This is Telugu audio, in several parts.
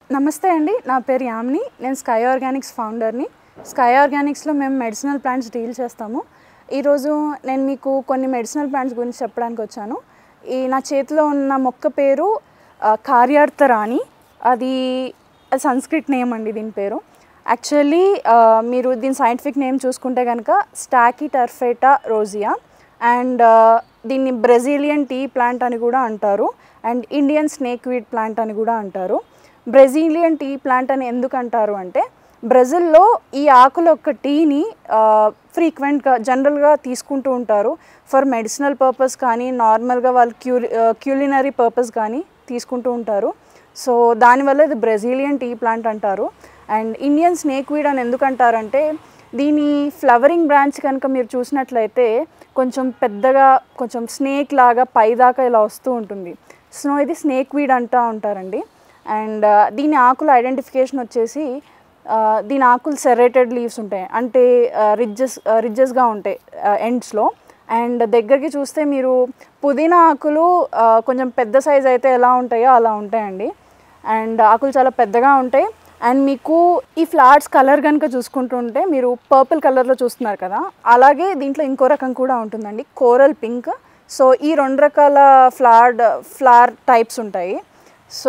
నమస్తే అండి నా పేరు యామిని నేను స్కై ఆర్గానిక్స్ ఫౌండర్ని స్కై ఆర్గానిక్స్లో మేము మెడిసినల్ ప్లాంట్స్ డీల్ చేస్తాము ఈరోజు నేను మీకు కొన్ని మెడిసినల్ ప్లాంట్స్ గురించి చెప్పడానికి వచ్చాను ఈ నా చేతిలో ఉన్న మొక్క పేరు ఆ, కార్యార్థరాణి అది అది సంస్కృత్ నేమ్ అండి దీని పేరు యాక్చువల్లీ మీరు దీని సైంటిఫిక్ నేమ్ చూసుకుంటే కనుక స్టాకీ టర్ఫేటా రోజియా అండ్ దీన్ని బ్రెజిలియన్ టీ ప్లాంట్ అని కూడా అంటారు and Indian snake weed plant అని కూడా అంటారు బ్రెజిలియన్ టీ ప్లాంట్ అని ఎందుకు అంటారు అంటే బ్రెజిల్లో ఈ ఆకుల యొక్క టీని ఫ్రీక్వెంట్గా జనరల్గా తీసుకుంటూ ఉంటారు ఫర్ మెడిసినల్ పర్పస్ కానీ నార్మల్గా వాళ్ళు క్యూ క్యూలినరీ పర్పస్ కానీ తీసుకుంటూ ఉంటారు సో దానివల్ల ఇది బ్రెజిలియన్ టీ ప్లాంట్ అంటారు అండ్ ఇండియన్ స్నేక్ వీడ్ అని ఎందుకు అంటారంటే దీని ఫ్లవరింగ్ బ్రాంచ్ కనుక మీరు చూసినట్లయితే కొంచెం పెద్దగా కొంచెం స్నేక్ లాగా పైదాకా ఇలా వస్తూ ఉంటుంది సో ఇది స్నేక్ వీడ్ అంటూ ఉంటారండి అండ్ దీని ఆకుల ఐడెంటిఫికేషన్ వచ్చేసి ఆ, దీని ఆకులు సెరేటెడ్ లీవ్స్ ఉంటాయి అంటే రిడ్జెస్ రిడ్జెస్గా ఉంటాయి ఎండ్స్లో అండ్ దగ్గరికి చూస్తే మీరు పుదీనా ఆకులు ఆ, కొంచెం పెద్ద సైజ్ అయితే ఎలా ఉంటాయో అలా ఉంటాయండి అండ్ ఆకులు చాలా పెద్దగా ఉంటాయి అండ్ మీకు ఈ ఫ్లవర్స్ కలర్ కనుక చూసుకుంటుంటే మీరు పర్పుల్ కలర్లో చూస్తున్నారు కదా అలాగే దీంట్లో ఇంకో రకం కూడా ఉంటుందండి కోరల్ పింక్ సో ఈ రెండు రకాల ఫ్లవర్ ఫ్లవర్ టైప్స్ ఉంటాయి సో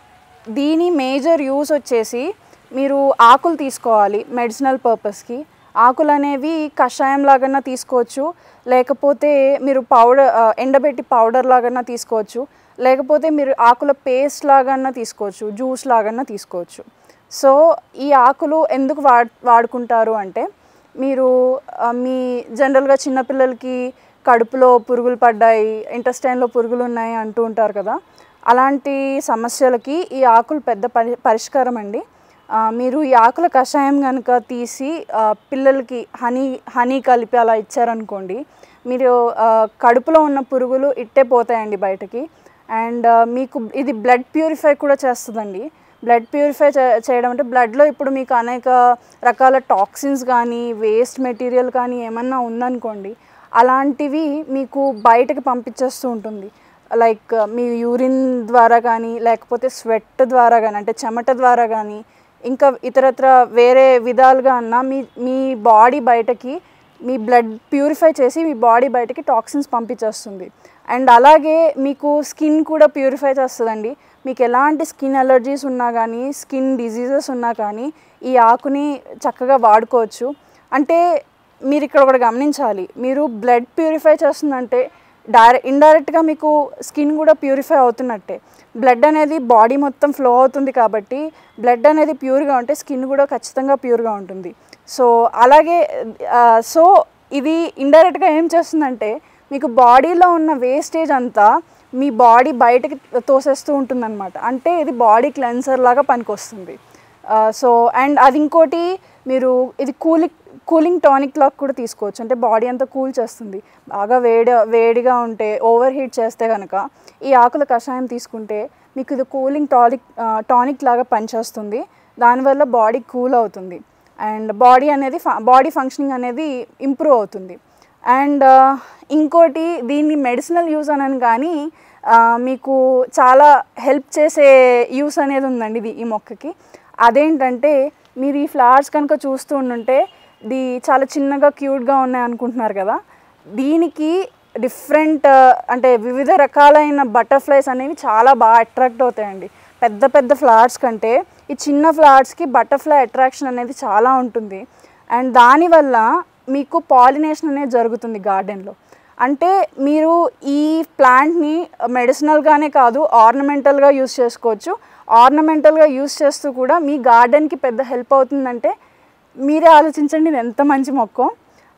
దీని మేజర్ యూస్ వచ్చేసి మీరు ఆకులు తీసుకోవాలి మెడిసినల్ పర్పస్కి ఆకులు అనేవి కషాయం లాగన్నా తీసుకోవచ్చు లేకపోతే మీరు పౌడర్ ఎండబెట్టి పౌడర్ లాగన్నా తీసుకోవచ్చు లేకపోతే మీరు ఆకుల పేస్ట్ లాగన్నా తీసుకోవచ్చు జ్యూస్ లాగన్నా తీసుకోవచ్చు సో ఈ ఆకులు ఎందుకు వాడ్ వాడుకుంటారు అంటే మీరు ఆ, మీ జనరల్గా చిన్నపిల్లలకి కడుపులో పురుగులు పడ్డాయి ఇంటెస్టైన్లో పురుగులు ఉన్నాయి అంటూ ఉంటారు కదా అలాంటి సమస్యలకి ఈ ఆకులు పెద్ద పరి పరిష్కారం అండి ఆ, మీరు ఈ ఆకుల కషాయం కనుక తీసి ఆ, పిల్లలకి హనీ హనీ కలిపి అలా ఇచ్చారనుకోండి మీరు ఆ, కడుపులో ఉన్న పురుగులు ఇట్టే పోతాయండి బయటకి అండ్ ఆ, మీకు ఇది బ్లడ్ ప్యూరిఫై కూడా చేస్తుందండి బ్లడ్ ప్యూరిఫై చే- చేయడం అంటే బ్లడ్లో ఇప్పుడు మీకు అనేక రకాల టాక్సిన్స్ కానీ వేస్ట్ మెటీరియల్ కానీ ఏమన్నా ఉందనుకోండి అలాంటివి మీకు బయటకి పంపించేస్తూ ఉంటుంది లైక్ మీ యూరిన్ ద్వారా కానీ లేకపోతే స్వెట్ ద్వారా కానీ అంటే చెమట ద్వారా కానీ ఇంకా ఇతరత్ర వేరే విధాలుగా అన్నా మీ మీ బాడీ బయటకి మీ బ్లడ్ ప్యూరిఫై చేసి మీ బాడీ బయటకి టాక్సిన్స్ పంపించేస్తుంది అండ్ అలాగే మీకు స్కిన్ కూడా ప్యూరిఫై చేస్తుందండి మీకు ఎలాంటి స్కిన్ అలర్జీస్ ఉన్నా కానీ స్కిన్ డిజీజెస్ ఉన్నా కానీ ఈ ఆకుని చక్కగా వాడుకోవచ్చు అంటే మీరు ఇక్కడ ఒకటి గమనించాలి మీరు బ్లడ్ ప్యూరిఫై చేస్తుందంటే డైరెక్ట్ ఇండైరెక్ట్గా మీకు స్కిన్ కూడా ప్యూరిఫై అవుతున్నట్టే బ్లడ్ అనేది బాడీ మొత్తం ఫ్లో అవుతుంది కాబట్టి బ్లడ్ అనేది ప్యూర్గా ఉంటే స్కిన్ కూడా ఖచ్చితంగా ప్యూర్గా ఉంటుంది సో అలాగే ఆ, సో ఇది ఇండైరెక్ట్గా ఏం చేస్తుందంటే మీకు బాడీలో ఉన్న వేస్టేజ్ అంతా మీ బాడీ బయటకి తోసేస్తూ ఉంటుందన్నమాట అంటే ఇది బాడీ క్లెన్సర్ లాగా పనికొస్తుంది సో అండ్ అది ఇంకోటి మీరు ఇది కూలింగ్ కూలింగ్ టానిక్ లాగా కూడా తీసుకోవచ్చు అంటే బాడీ అంతా కూల్ చేస్తుంది బాగా వేడి వేడిగా ఉంటే ఓవర్ హీట్ చేస్తే కనుక ఈ ఆకుల కషాయం తీసుకుంటే మీకు ఇది కూలింగ్ టానిక్ టానిక్ లాగా పనిచేస్తుంది దానివల్ల బాడీ కూల్ అవుతుంది అండ్ బాడీ అనేది బాడీ ఫంక్షనింగ్ అనేది ఇంప్రూవ్ అవుతుంది అండ్ ఇంకోటి దీన్ని మెడిసినల్ యూజ్ అనని కానీ ఆ, మీకు చాలా హెల్ప్ చేసే యూస్ అనేది ఉందండి ఇది ఈ మొక్కకి అదేంటంటే మీరు ఈ ఫ్లవర్స్ కనుక చూస్తూ ఉండుంటే ఇది చాలా చిన్నగా క్యూట్గా ఉన్నాయి అనుకుంటున్నారు కదా దీనికి డిఫరెంట్ అంటే వివిధ రకాలైన బటర్ఫ్లైస్ అనేవి చాలా బాగా అట్రాక్ట్ అవుతాయండి పెద్ద పెద్ద ఫ్లవర్స్ కంటే ఈ చిన్న ఫ్లవర్స్కి బటర్ఫ్లై అట్రాక్షన్ అనేది చాలా ఉంటుంది అండ్ దానివల్ల మీకు పాలినేషన్ అనేది జరుగుతుంది గార్డెన్లో అంటే మీరు ఈ ప్లాంట్ని మెడిసినల్గానే కాదు ఆర్నమెంటల్గా యూస్ చేసుకోవచ్చు ఆర్నమెంటల్గా యూస్ చేస్తూ కూడా మీ గార్డెన్కి పెద్ద హెల్ప్ అవుతుందంటే మీరే ఆలోచించండి ఇది ఎంత మంచి మొక్క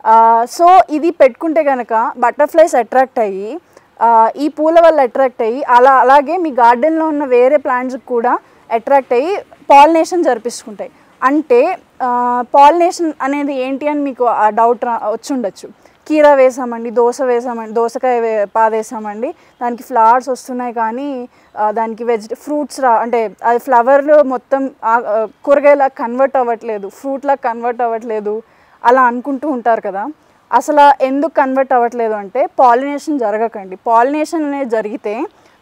సో ఇది పెట్టుకుంటే కనుక బటర్ఫ్లైస్ అట్రాక్ట్ అయ్యి ఆ, ఈ పూల వల్ల అట్రాక్ట్ అయ్యి అలా అలాగే మీ గార్డెన్లో ఉన్న వేరే ప్లాంట్స్కి కూడా అట్రాక్ట్ అయ్యి పాలినేషన్ జరిపించుకుంటాయి అంటే పాలినేషన్ అనేది ఏంటి అని మీకు ఆ డౌట్ రా వచ్చి ఉండొచ్చు కీర వేసామండి దోస వేసామండి దోసకాయ వే పాదేసామండి దానికి ఫ్లవర్స్ వస్తున్నాయి కానీ ఆ, దానికి వెజిట ఫ్రూట్స్ రా అంటే అది ఫ్లవర్ మొత్తం ఆ- ఆ, కూరగాయలా కన్వర్ట్ అవ్వట్లేదు ఫ్రూట్లా కన్వర్ట్ అవ్వట్లేదు అలా అనుకుంటూ ఉంటారు కదా అసలు ఎందుకు కన్వర్ట్ అవ్వట్లేదు అంటే పాలినేషన్ జరగకండి పాలినేషన్ అనేది జరిగితే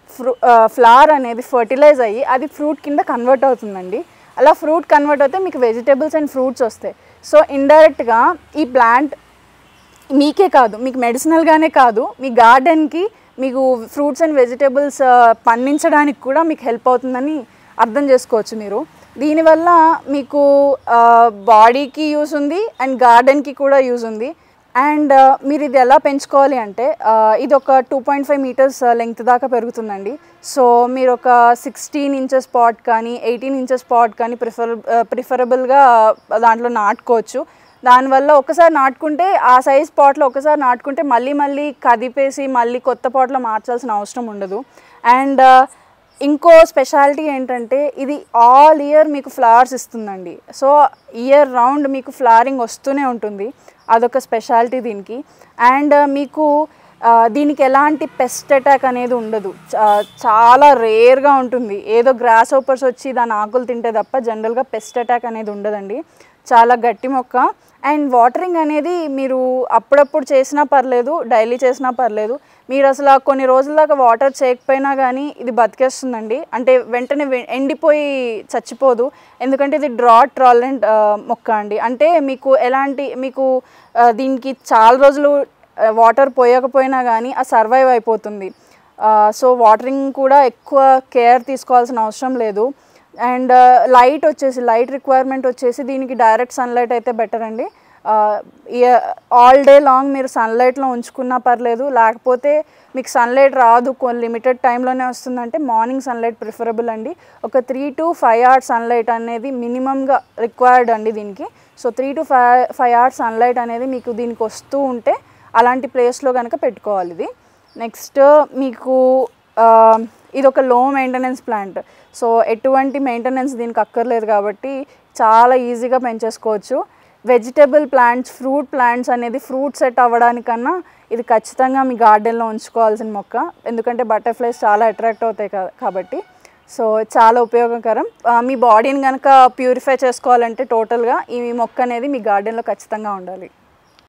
ఫ్రూ ఫ్లవర్ అనేది ఫర్టిలైజ్ అయ్యి అది ఫ్రూట్ కింద కన్వర్ట్ అవుతుందండి అలా ఫ్రూట్ కన్వర్ట్ అయితే మీకు వెజిటేబుల్స్ అండ్ ఫ్రూట్స్ వస్తాయి సో ఇండైరెక్ట్గా ఈ ప్లాంట్ మీకే కాదు మీకు మెడిసినల్గానే కాదు మీ గార్డెన్కి మీకు ఫ్రూట్స్ అండ్ వెజిటేబుల్స్ పండించడానికి కూడా మీకు హెల్ప్ అవుతుందని అర్థం చేసుకోవచ్చు మీరు దీనివల్ల మీకు బాడీకి యూస్ ఉంది అండ్ గార్డెన్కి కూడా యూజ్ ఉంది అండ్ మీరు ఇది ఎలా పెంచుకోవాలి అంటే ఆ, ఇది ఒక two point five metres length దాకా పెరుగుతుందండి సో మీరు ఒక సిక్స్టీన్ ఇంచెస్ పాట్ కానీ ఎయిటీన్ ఇంచెస్ పాట్ కానీ ప్రిఫర్ ప్రిఫరబుల్గా దాంట్లో నాటుకోవచ్చు దానివల్ల ఒకసారి నాటుకుంటే ఆ సైజ్ పాట్లో ఒకసారి నాటుకుంటే మళ్ళీ మళ్ళీ కదిపేసి మళ్ళీ కొత్త పాట్లో మార్చాల్సిన అవసరం ఉండదు అండ్ ఇంకో స్పెషాలిటీ ఏంటంటే ఇది ఆల్ ఇయర్ మీకు ఫ్లవర్స్ ఇస్తుందండి సో ఇయర్ రౌండ్ మీకు ఫ్లవరింగ్ వస్తూనే ఉంటుంది అదొక స్పెషాలిటీ దీనికి అండ్ మీకు ఆ, దీనికి ఎలాంటి పెస్ట్ అటాక్ అనేది ఉండదు చా- చాలా రేర్గా ఉంటుంది ఏదో గ్రాస్ ఓపర్స్ వచ్చి దాని ఆకులు తింటే తప్ప జనరల్గా పెస్ట్ అటాక్ అనేది ఉండదండి చాలా గట్టి మొక్క అండ్ వాటరింగ్ అనేది మీరు అప్పుడప్పుడు చేసినా పర్లేదు డైలీ చేసినా పర్లేదు మీరు అసలు ఆ కొన్ని రోజుల దాకా వాటర్ చేయకపోయినా కానీ ఇది బతికేస్తుందండి అంటే వెంటనే వె- ఎండిపోయి చచ్చిపోదు ఎందుకంటే ఇది డ్రాట్ ట్రాలెంట్ మొక్క అండి అంటే మీకు ఎలాంటి మీకు ఆ, దీనికి చాలా రోజులు వాటర్ పోయకపోయినా కానీ ఆ సర్వైవ్ అయిపోతుంది సో వాటరింగ్ కూడా ఎక్కువ కేర్ తీసుకోవాల్సిన అవసరం లేదు అండ్ లైట్ వచ్చేసి లైట్ రిక్వైర్మెంట్ వచ్చేసి దీనికి డైరెక్ట్ సన్లైట్ అయితే బెటర్ అండి ఆల్ డే లాంగ్ మీరు సన్లైట్లో ఉంచుకున్నా పర్లేదు లేకపోతే మీకు సన్లైట్ రాదు కొన్ని లిమిటెడ్ టైంలోనే వస్తుందంటే మార్నింగ్ సన్లైట్ ప్రిఫరబుల్ అండి ఒక three to five hours sunlight అనేది మినిమంగా రిక్వైర్డ్ అండి దీనికి so three to five five hours sunlight అనేది మీకు దీనికి వస్తూ ఉంటే అలాంటి ప్లేస్లో కనుక పెట్టుకోవాలి ఇది నెక్స్ట్ మీకు ఆ, ఇది ఒక లో మెయింటెనెన్స్ ప్లాంట్ సో ఎటువంటి మెయింటెనెన్స్ దీనికి అక్కర్లేదు కాబట్టి చాలా ఈజీగా పెంచేసుకోవచ్చు వెజిటబుల్ ప్లాంట్స్ ఫ్రూట్ ప్లాంట్స్ అనేది ఫ్రూట్ సెట్ అవ్వడానికన్నా ఇది ఖచ్చితంగా మీ గార్డెన్లో ఉంచుకోవాల్సిన మొక్క ఎందుకంటే బటర్ఫ్లైస్ చాలా అట్రాక్ట్ అవుతాయి కా- కాబట్టి సో చాలా ఉపయోగకరం ఆ, మీ బాడీని కనుక ప్యూరిఫై చేసుకోవాలంటే టోటల్గా ఈ మొక్క అనేది మీ గార్డెన్లో ఖచ్చితంగా ఉండాలి